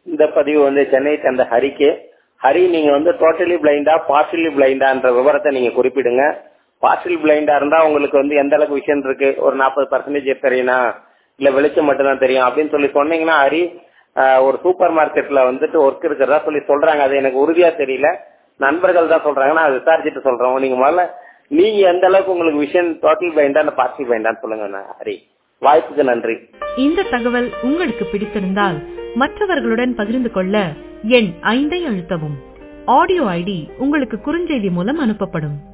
இந்த பதிவு வந்து சென்னை சேர்ந்த ஹரிக்கு ஹரி நீங்க வந்து டோட்டலி பிளைண்டா பார்ஷலி பிளைண்டான்ற விவரத்தை நீங்க குறிப்பிடுங்க பார்ஷல் பிளைண்டா இருந்தா உங்களுக்கு வந்து எந்த அளவுக்கு விஷயம் இருக்கு ஒரு நாற்பது பர்சன்டேஜ் தெரியணும் இல்ல வெளிச்சம் மட்டும் தான் தெரியும் அப்படின்னு சொல்லி சொன்னீங்கன்னா ஹரி ஆஹ், ஒரு சூப்பர் மார்க்கெட்ல வந்துட்டு ஒர்க் இருக்கிறதா சொல்லி சொல்றாங்க அது எனக்கு உறுதியா தெரியல நண்பர்கள் தான் சொல்றாங்க நான் விசாரிச்சுட்டு சொல்றேன் நீங்க முதல்ல நீங்க எந்த அளவுக்கு உங்களுக்கு விஷயம் டோட்டல் பிளைண்டா இல்ல பார்ஷல் பிளைண்டான்னு சொல்லுங்க அண்ணா, ஹரி வாய்ப்புக்கு நன்றி இந்த தகவல் உங்களுக்கு பிடித்திருந்தால் மற்றவர்களுடன் பகிர்ந்து கொள்ள எண் ஐந்தை அழுத்தவும் ஆடியோ ஐடி உங்களுக்கு குறுஞ்செய்தி மூலம் அனுப்பப்படும்